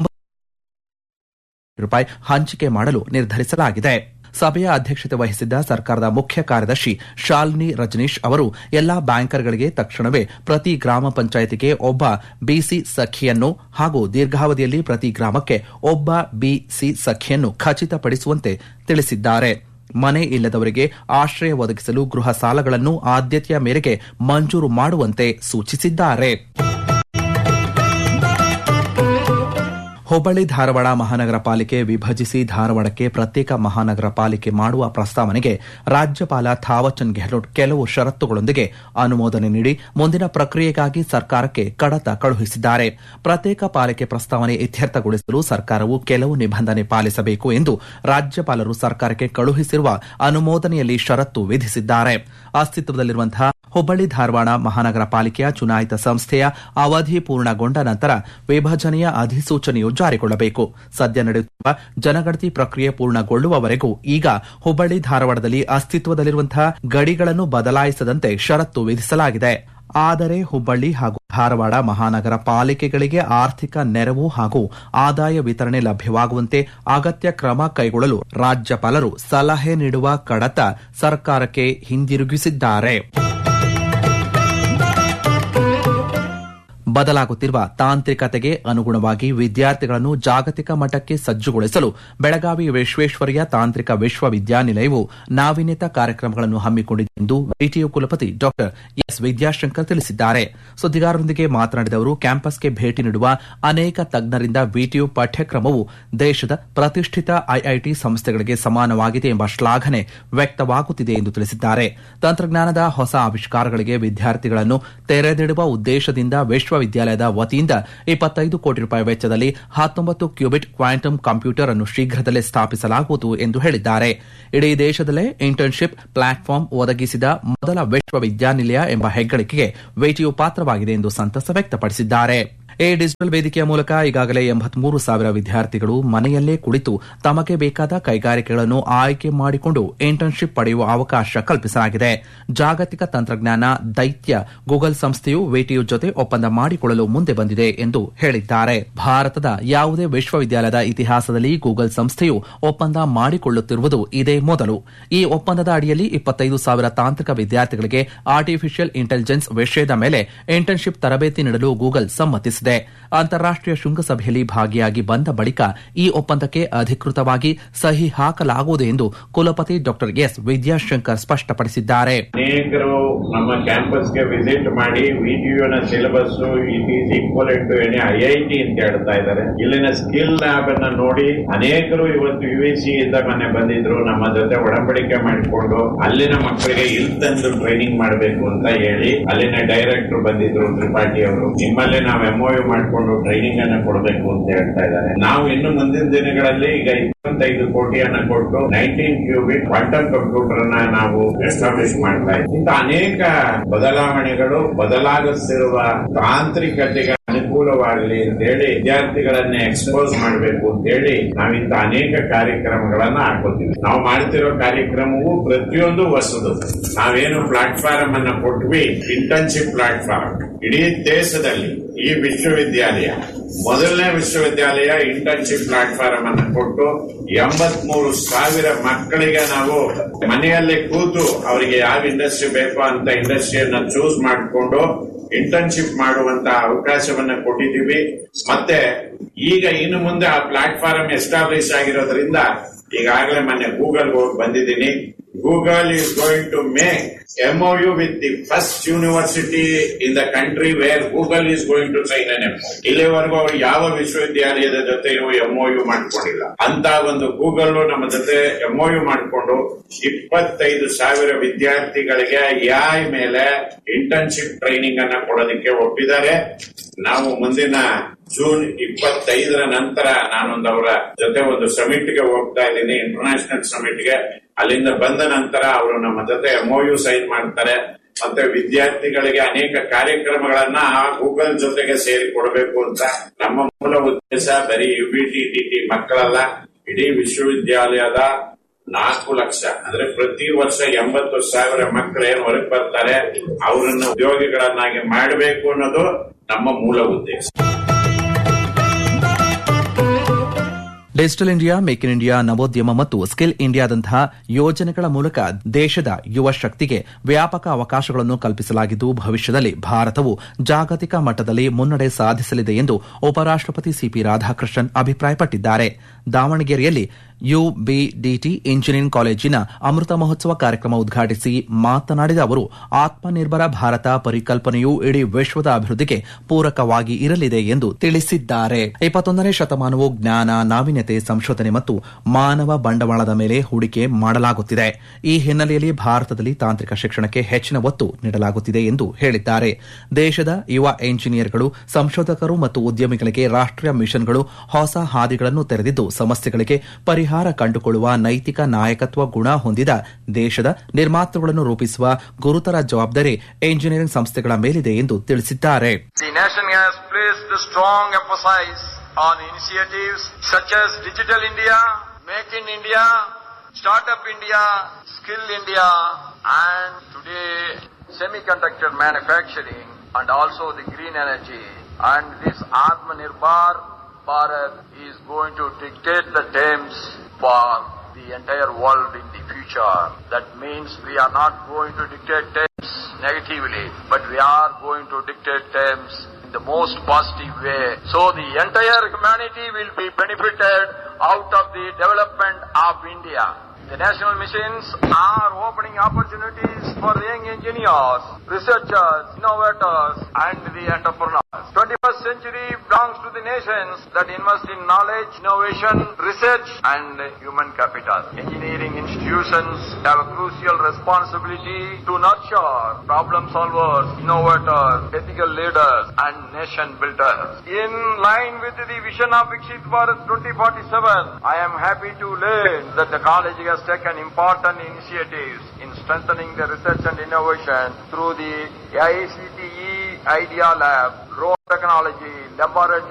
ರೂಪಾಯಿ ಹಂಚಿಕೆ ಮಾಡಲು ನಿರ್ಧರಿಸಲಾಗಿದೆ ಸಭೆಯ ಅಧ್ಯಕ್ಷತೆ ವಹಿಸಿದ್ದ ಸರ್ಕಾರದ ಮುಖ್ಯ ಕಾರ್ಯದರ್ಶಿ ಶಾಲಿನಿ ರಜನೀಶ್ ಅವರು ಎಲ್ಲಾ ಬ್ಯಾಂಕರ್ಗಳಿಗೆ ತಕ್ಷಣವೇ ಪ್ರತಿ ಗ್ರಾಮ ಪಂಚಾಯಿತಿಗೆ ಒಬ್ಬ ಬಿಸಿ ಸಖಿಯನ್ನು ಹಾಗೂ ದೀರ್ಘಾವಧಿಯಲ್ಲಿ ಪ್ರತಿ ಗ್ರಾಮಕ್ಕೆ ಒಬ್ಬ ಬಿಸಿ ಸಖಿಯನ್ನು ಖಚಿತಪಡಿಸುವಂತೆ ತಿಳಿಸಿದ್ದಾರೆ ಮನೆ ಇಲ್ಲದವರಿಗೆ ಆಶ್ರಯ ಒದಗಿಸಲು ಗೃಹ ಸಾಲಗಳನ್ನು ಆದ್ಯತೆಯ ಮೇರೆಗೆ ಮಂಜೂರು ಮಾಡುವಂತೆ ಸೂಚಿಸಿದ್ದಾರೆ ಹುಬ್ಬಳ್ಳಿ ಧಾರವಾಡ ಮಹಾನಗರ ಪಾಲಿಕೆ ವಿಭಜಿಸಿ ಧಾರವಾಡಕ್ಕೆ ಪ್ರತ್ಯೇಕ ಮಹಾನಗರ ಪಾಲಿಕೆ ಮಾಡುವ ಪ್ರಸ್ತಾವನೆಗೆ ರಾಜ್ಯಪಾಲ ಥಾವರ್ಚಂದ್ ಗೆಹ್ಲೋಟ್ ಕೆಲವು ಷರತ್ತುಗಳೊಂದಿಗೆ ಅನುಮೋದನೆ ನೀಡಿ ಮುಂದಿನ ಪ್ರಕ್ರಿಯೆಗಾಗಿ ಸರ್ಕಾರಕ್ಕೆ ಕಡತ ಕಳುಹಿಸಿದ್ದಾರೆ ಪ್ರತ್ಯೇಕ ಪಾಲಿಕೆ ಪ್ರಸ್ತಾವನೆ ಇತ್ಯರ್ಥಗೊಳಿಸಲು ಸರ್ಕಾರವು ಕೆಲವು ನಿಬಂಧನೆ ಪಾಲಿಸಬೇಕು ಎಂದು ರಾಜ್ಯಪಾಲರು ಸರ್ಕಾರಕ್ಕೆ ಕಳುಹಿಸಿರುವ ಅನುಮೋದನೆಯಲ್ಲಿ ಷರತ್ತು ವಿಧಿಸಿದ್ದಾರೆ ಅಸ್ತಿತ್ವದಲ್ಲಿರುವಂತಹ ಹುಬ್ಬಳ್ಳಿ ಧಾರವಾಡ ಮಹಾನಗರ ಪಾಲಿಕೆಯ ಚುನಾಯಿತ ಸಂಸ್ಥೆಯ ಅವಧಿ ಪೂರ್ಣಗೊಂಡ ನಂತರ ವಿಭಜನೆಯ ಅಧಿಸೂಚನೆಯು ಜಾರಿಗೊಳ್ಳಬೇಕು ಸದ್ಯ ನಡೆಯುತ್ತಿರುವ ಜನಗಣತಿ ಪ್ರಕ್ರಿಯೆ ಪೂರ್ಣಗೊಳ್ಳುವವರೆಗೂ ಈಗ ಹುಬ್ಬಳ್ಳಿ ಧಾರವಾಡದಲ್ಲಿ ಅಸ್ತಿತ್ವದಲ್ಲಿರುವಂತಹ ಗಡಿಗಳನ್ನು ಬದಲಾಯಿಸದಂತೆ ಷರತ್ತು ವಿಧಿಸಲಾಗಿದೆ ಆದರೆ ಹುಬ್ಬಳ್ಳಿ ಹಾಗೂ ಧಾರವಾಡ ಮಹಾನಗರ ಪಾಲಿಕೆಗಳಿಗೆ ಆರ್ಥಿಕ ನೆರವು ಹಾಗೂ ಆದಾಯ ವಿತರಣೆ ಲಭ್ಯವಾಗುವಂತೆ ಅಗತ್ಯ ಕ್ರಮ ಕೈಗೊಳ್ಳಲು ರಾಜ್ಯಪಾಲರು ಸಲಹೆ ನೀಡುವ ಕಡತ ಸರ್ಕಾರಕ್ಕೆ ಹಿಂದಿರುಗಿಸಿದ್ದಾರೆ ಬದಲಾಗುತ್ತಿರುವ ತಾಂತ್ರಿಕತೆಗೆ ಅನುಗುಣವಾಗಿ ವಿದ್ಯಾರ್ಥಿಗಳನ್ನು ಜಾಗತಿಕ ಮಟ್ಟಕ್ಕೆ ಸಜ್ಜುಗೊಳಿಸಲು ಬೆಳಗಾವಿ ವಿಶ್ವೇಶ್ವರಯ್ಯ ತಾಂತ್ರಿಕ ವಿಶ್ವವಿದ್ಯಾನಿಲಯವು ನಾವೀನ್ಯತಾ ಕಾರ್ಯಕ್ರಮಗಳನ್ನು ಹಮ್ಮಿಕೊಂಡಿದೆ ಎಂದು ವಿಟಿಯು ಕುಲಪತಿ ಡಾ ಎಸ್ ವಿದ್ಯಾಶಂಕರ್ ತಿಳಿಸಿದ್ದಾರೆ ಸುದ್ದಿಗಾರರೊಂದಿಗೆ ಮಾತನಾಡಿದ ಅವರು ಕ್ಯಾಂಪಸ್ಗೆ ಭೇಟಿ ನೀಡುವ ಅನೇಕ ತಜ್ಞರಿಂದ ವಿಟಿಯು ಪಠ್ಯಕ್ರಮವು ದೇಶದ ಪ್ರತಿಷ್ಠಿತ ಐಐಟಿ ಸಂಸ್ಥೆಗಳಿಗೆ ಸಮಾನವಾಗಿದೆ ಎಂಬ ಶ್ಲಾಘನೆ ವ್ಯಕ್ತವಾಗುತ್ತಿದೆ ಎಂದು ತಿಳಿಸಿದ್ದಾರೆ ತಂತ್ರಜ್ಞಾನದ ಹೊಸ ಆವಿಷ್ಕಾರಗಳಿಗೆ ವಿದ್ಯಾರ್ಥಿಗಳನ್ನು ತೆರೆದಿಡುವ ಉದ್ದೇಶದಿಂದ ವಿಶ್ವವಿದ್ಯಾಲಯದ ವತಿಯಿಂದ ಇಪ್ಪತ್ತೈದು ಕೋಟಿ ರೂಪಾಯಿ ವೆಚ್ಚದಲ್ಲಿ ಹತ್ತೊಂಬತ್ತು ಕ್ಯೂಬಿಟ್ ಕ್ವಾಂಟಮ್ ಕಂಪ್ಯೂಟರ್ ಅನ್ನು ಶೀಘ್ರದಲ್ಲೇ ಸ್ಥಾಪಿಸಲಾಗುವುದು ಎಂದು ಹೇಳಿದ್ದಾರೆ ಇಡೀ ದೇಶದಲ್ಲೇ ಇಂಟರ್ನ್ಶಿಪ್ ಪ್ಲಾಟ್ಫಾರ್ಮ್ ಒದಗಿಸಿದ ಮೊದಲ ವಿಶ್ವವಿದ್ಯಾನಿಲಯ ಎಂಬ ಹೆಗ್ಗಳಿಕೆಗೆ ವೇಟಿಯು ಪಾತ್ರವಾಗಿದೆ ಎಂದು ಸಂತಸ ವ್ಯಕ್ತಪಡಿಸಿದ್ದಾರೆ ಈ ಡಿಜಿಟಲ್ ವೇದಿಕೆಯ ಮೂಲಕ ಈಗಾಗಲೇ ಎಂಬತ್ಮೂರು ಸಾವಿರ ವಿದ್ಯಾರ್ಥಿಗಳು ಮನೆಯಲ್ಲೇ ಕುಳಿತು ತಮಗೆ ಬೇಕಾದ ಕೈಗಾರಿಕೆಗಳನ್ನು ಆಯ್ಕೆ ಮಾಡಿಕೊಂಡು ಇಂಟರ್ನ್ಶಿಪ್ ಪಡೆಯುವ ಅವಕಾಶ ಕಲ್ಪಿಸಲಾಗಿದೆ ಜಾಗತಿಕ ತಂತ್ರಜ್ಞಾನ ದೈತ್ಯ ಗೂಗಲ್ ಸಂಸ್ಥೆಯು ವೇಟಿಯು ಜೊತೆ ಒಪ್ಪಂದ ಮಾಡಿಕೊಳ್ಳಲು ಮುಂದೆ ಬಂದಿದೆ ಎಂದು ಹೇಳಿದ್ದಾರೆ ಭಾರತದ ಯಾವುದೇ ವಿಶ್ವವಿದ್ಯಾಲಯದ ಇತಿಹಾಸದಲ್ಲಿ ಗೂಗಲ್ ಸಂಸ್ಥೆಯು ಒಪ್ಪಂದ ಮಾಡಿಕೊಳ್ಳುತ್ತಿರುವುದು ಇದೇ ಮೊದಲು ಈ ಒಪ್ಪಂದದ ಅಡಿಯಲ್ಲಿ ಇಪ್ಪತ್ತೈದು ಸಾವಿರ ತಾಂತ್ರಿಕ ವಿದ್ಯಾರ್ಥಿಗಳಿಗೆ ಆರ್ಟಿಫಿಷಿಯಲ್ ಇಂಟೆಲಿಜೆನ್ಸ್ ವಿಷಯದ ಮೇಲೆ ಇಂಟರ್ನ್ಶಿಪ್ ತರಬೇತಿ ನೀಡಲು ಗೂಗಲ್ ಸಮ್ಮತಿಸಿದೆ ಅಂತಾರಾಷ್ಟೀಯ ಶೃಂಗಸಭೆಯಲ್ಲಿ ಭಾಗಿಯಾಗಿ ಬಂದ ಬಳಿಕ ಈ ಒಪ್ಪಂದಕ್ಕೆ ಅಧಿಕೃತವಾಗಿ ಸಹಿ ಹಾಕಲಾಗುವುದು ಎಂದು ಕುಲಪತಿ ಡಾ ಎಸ್ ವಿದ್ಯಾಶಂಕರ್ ಸ್ಪಷ್ಟಪಡಿಸಿದ್ದಾರೆ ಅನೇಕರು ನಮ್ಮ ಕ್ಯಾಂಪಸ್ಗೆ ವಿಸಿಟ್ ಮಾಡಿ ವಿಟಿಯುನ syllabus it is equal to any IIT ಅಂತ ಹೇಳ್ತಾ ಇದ್ದಾರೆ ಇಲ್ಲಿನ ಸ್ಕಿಲ್ ಲ್ಯಾಬ್ ಅನ್ನ ನೋಡಿ ಅನೇಕರು ಇವತ್ತು ಯು ಸಿ ಇಂದ ಮೊನ್ನೆ ಬಂದಿದ್ರು ನಮ್ಮ ಜೊತೆ ಒಡಂಬಡಿಕೆ ಮಾಡಿಕೊಂಡು ಅಲ್ಲಿನ ಮಕ್ಕಳಿಗೆ ಇಲ್ಲಿ ತಂದು ಟ್ರೈನಿಂಗ್ ಮಾಡಬೇಕು ಅಂತ ಹೇಳಿ ಅಲ್ಲಿನ ಡೈರೆಕ್ಟರ್ ಬಂದಿದ್ರು ತ್ರಿಪಾಠಿ ಅವರು ನಿಮ್ಮಲ್ಲಿ ನಾವು ಎಂಒಯು ಮಾಡಿಕೊಂಡು ಟ್ರೈನಿಂಗ್ ಅನ್ನ ಕೊಡಬೇಕು ಅಂತ ಹೇಳ್ತಾ ಇದ್ದಾರೆ ನಾವು ಇನ್ನು ಮುಂದಿನ ದಿನಗಳಲ್ಲಿ ಈಗ ಇಪ್ಪತ್ತೈದು ಕೋಟಿಯನ್ನ ಕೊಟ್ಟು ನೈನ್ಟೀನ್ ಕ್ಯೂಬಿಟ್ ಕ್ವಾಂಟಮ್ ಕಂಪ್ಯೂಟರ್ ಅನ್ನ ನಾವು ಎಸ್ಟಾಬ್ಲಿಷ್ ಮಾಡ್ತಾ ಇದ್ದೀವಿ ಇಂಥ ಅನೇಕ ಬದಲಾವಣೆಗಳು ಬದಲಾಗುತ್ತಿರುವ ತಾಂತ್ರಿಕತೆಗೆ ಅನುಕೂಲವಾಗಲಿ ಅಂತ ಹೇಳಿ ವಿದ್ಯಾರ್ಥಿಗಳನ್ನ ಎಕ್ಸ್ಪೋಸ್ ಮಾಡಬೇಕು ಅಂತ ಹೇಳಿ ನಾವಿಂತ ಅನೇಕ ಕಾರ್ಯಕ್ರಮಗಳನ್ನ ಹಾಕೋತೀವಿ ನಾವು ಮಾಡ್ತಿರೋ ಕಾರ್ಯಕ್ರಮವು ಪ್ರತಿಯೊಂದು ಹೊಸದು ನಾವೇನು ಪ್ಲಾಟ್ಫಾರ್ಮ್ ಅನ್ನ ಕೊಟ್ವಿ ಇಂಟರ್ನ್ಶಿಪ್ ಪ್ಲಾಟ್ಫಾರ್ಮ್ ಇಡೀ ದೇಶದಲ್ಲಿ ಈ ವಿಶ್ವವಿದ್ಯಾಲಯ ಮೊದಲನೇ ವಿಶ್ವವಿದ್ಯಾಲಯ ಇಂಟರ್ನ್ಶಿಪ್ ಪ್ಲಾಟ್ಫಾರ್ಮ್ ಅನ್ನು ಕೊಟ್ಟು ಎಂಬತ್ಮೂರು ಸಾವಿರ ಮಕ್ಕಳಿಗೆ ನಾವು ಮನೆಯಲ್ಲೇ ಕೂತು ಅವರಿಗೆ ಯಾವ ಇಂಡಸ್ಟ್ರಿ ಬೇಕೋ ಅಂತ ಇಂಡಸ್ಟ್ರಿಯನ್ನ ಚೂಸ್ ಮಾಡಿಕೊಂಡು ಇಂಟರ್ನ್ಶಿಪ್ ಮಾಡುವಂತ ಅವಕಾಶವನ್ನ ಕೊಟ್ಟಿದ್ದೀವಿ ಮತ್ತೆ ಈಗ ಇನ್ನು ಮುಂದೆ ಆ ಪ್ಲಾಟ್ಫಾರ್ಮ್ ಎಸ್ಟಾಬ್ಲಿಷ್ ಆಗಿರೋದ್ರಿಂದ ಈಗಾಗಲೇ ಮೊನ್ನೆ ಗೂಗಲ್ ಹೋಗಿ ಬಂದಿದ್ದೀನಿ Google is going to make MOU with the first university in the country where Google is going to sign an MOU. ಇಲ್ಲಿವರೆಗೂ ಅವರು ಯಾವ ವಿಶ್ವವಿದ್ಯಾಲಯದ ಜೊತೆಯೂ MOU ಮಾಡ್ಕೊಂಡಿಲ್ಲ ಅಂತ ಒಂದು ಗೂಗಲ್ ನಮ್ಮ ಜೊತೆ MOU ಮಾಡಿಕೊಂಡು ಇಪ್ಪತ್ತೈದು ಸಾವಿರ ವಿದ್ಯಾರ್ಥಿಗಳಿಗೆ ಯಾಯ ಮೇಲೆ ಇಂಟರ್ನ್ಶಿಪ್ ಟ್ರೈನಿಂಗ್ ಅನ್ನ ಕೊಡೋದಕ್ಕೆ ಒಪ್ಪಿದ್ದಾರೆ ನಾವು ಮುಂದಿನ ಜೂನ್ ಇಪ್ಪತ್ತೈದರ ನಂತರ ನಾನೊಂದು ಅವರ ಜೊತೆ ಒಂದು ಸಮಿಟ್ಗೆ ಹೋಗ್ತಾ ಇದ್ದೀನಿ ಇಂಟರ್ನ್ಯಾಷನಲ್ ಸಮಿಟ್ಗೆ ಅಲ್ಲಿಂದ ಬಂದ ನಂತರ ಅವರು ನಮ್ಮ ಜೊತೆ ಎಂಒಯು ಸೈನ್ ಮಾಡ್ತಾರೆ ಮತ್ತೆ ವಿದ್ಯಾರ್ಥಿಗಳಿಗೆ ಅನೇಕ ಕಾರ್ಯಕ್ರಮಗಳನ್ನ ಆ ಗೂಗಲ್ ಜೊತೆಗೆ ಸೇರಿ ಕೊಡಬೇಕು ಅಂತ ನಮ್ಮ ಮೂಲ ಉದ್ದೇಶ ಬರೀ U B T T T ಮಕ್ಕಳಲ್ಲ ಇಡೀ ವಿಶ್ವವಿದ್ಯಾಲಯದ ನಾಲ್ಕು ಲಕ್ಷ ಅಂದ್ರೆ ಪ್ರತಿ ವರ್ಷ ಎಂಬತ್ತು ಸಾವಿರ ಮಕ್ಕಳು ಏನು ಹೊರಗೆ ಬರ್ತಾರೆ ಅವರನ್ನು ಉದ್ಯೋಗಿಗಳನ್ನಾಗಿ ಮಾಡಬೇಕು ಅನ್ನೋದು ನಮ್ಮ ಮೂಲ ಉದ್ದೇಶ digital India make in India ನವೋದ್ಯಮ ಮತ್ತು ಸ್ಕಿಲ್ ಇಂಡಿಯಾದಂತಹ ಯೋಜನೆಗಳ ಮೂಲಕ ದೇಶದ ಯುವ ಶಕ್ತಿಗೆ ವ್ಯಾಪಕ ಅವಕಾಶಗಳನ್ನು ಕಲ್ಪಿಸಲಾಗಿದ್ದು ಭವಿಷ್ಯದಲ್ಲಿ ಭಾರತವು ಜಾಗತಿಕ ಮಟ್ಟದಲ್ಲಿ ಮುನ್ನಡೆ ಸಾಧಿಸಲಿದೆ ಎಂದು ಉಪರಾಷ್ಟಪತಿ ಸಿಪಿ ರಾಧಾಕೃಷ್ಣನ್ ಅಭಿಪ್ರಾಯಪಟ್ಟಿದ್ದಾರೆ ದಾವಣಗೆರೆಯಲ್ಲಿ ಯುಬಿಡಿಟಿ ಇಂಜಿನಿಯರಿಂಗ್ ಕಾಲೇಜಿನ ಅಮೃತ ಮಹೋತ್ಸವ ಕಾರ್ಯಕ್ರಮ ಉದ್ಘಾಟಿಸಿ ಮಾತನಾಡಿದ ಅವರು ಆತ್ಮನಿರ್ಭರ ಭಾರತ ಪರಿಕಲ್ಪನೆಯು ಇಡೀ ವಿಶ್ವದ ಅಭಿವೃದ್ಧಿಗೆ ಪೂರಕವಾಗಿ ಇರಲಿದೆ ಎಂದು ತಿಳಿಸಿದ್ದಾರೆ ಇಪ್ಪತ್ತೊಂದನೇ ಶತಮಾನವು ಜ್ಞಾನ ನಾವೀನ್ಯತೆ ಸಂಶೋಧನೆ ಮತ್ತು ಮಾನವ ಬಂಡವಾಳದ ಮೇಲೆ ಹೂಡಿಕೆ ಮಾಡಲಾಗುತ್ತಿದೆ ಈ ಹಿನ್ನೆಲೆಯಲ್ಲಿ ಭಾರತದಲ್ಲಿ ತಾಂತ್ರಿಕ ಶಿಕ್ಷಣಕ್ಕೆ ಹೆಚ್ಚಿನ ಒತ್ತು ನೀಡಲಾಗುತ್ತಿದೆ ಎಂದು ಹೇಳಿದ್ದಾರೆ ದೇಶದ ಯುವ ಎಂಜಿನಿಯರ್ಗಳು ಸಂಶೋಧಕರು ಮತ್ತು ಉದ್ಯಮಿಗಳಿಗೆ ರಾಷ್ಟೀಯ ಮಿಷನ್ಗಳು ಹೊಸ ಹಾದಿಗಳನ್ನು ತೆರೆದಿದ್ದು ಸಮಸ್ಯೆಗಳಿಗೆ ಪರಿಹಾರ ಕಂಡುಕೊಳ್ಳುವ ನೈತಿಕ ನಾಯಕತ್ವ ಗುಣ ಹೊಂದಿದ ದೇಶದ ನಿರ್ಮಾತೃಗಳನ್ನು ರೂಪಿಸುವ ಗುರುತರ ಜವಾಬ್ದಾರಿ ಎಂಜಿನಿಯರಿಂಗ್ ಸಂಸ್ಥೆಗಳ ಮೇಲಿದೆ ಎಂದು ತಿಳಿಸಿದ್ದಾರೆ The nation has placed a strong emphasis on initiatives such as Digital India, Make in India, Startup India, Skill India, and today semiconductor manufacturing and also the green energy. And this Atmanirbhar Bharat is going to dictate the terms for the entire world in the future. That means we are not going to dictate terms negatively, but we are going to dictate terms in the most positive way. So the entire humanity will be benefited out of the development of India. The national missions are opening opportunities for young engineers, researchers, innovators, and the entrepreneurs. 21st century belongs to the nations that invest in knowledge, innovation, research, and human capital. Engineering institutions have a crucial responsibility to nurture problem solvers, innovators, ethical leaders, and nation builders. In line with the vision of Vikshit Bharat 2047, I am happy to learn that the college has taken important initiatives in strengthening the research and innovation through the AICTE Idea Lab, Road Technology, Laboratory,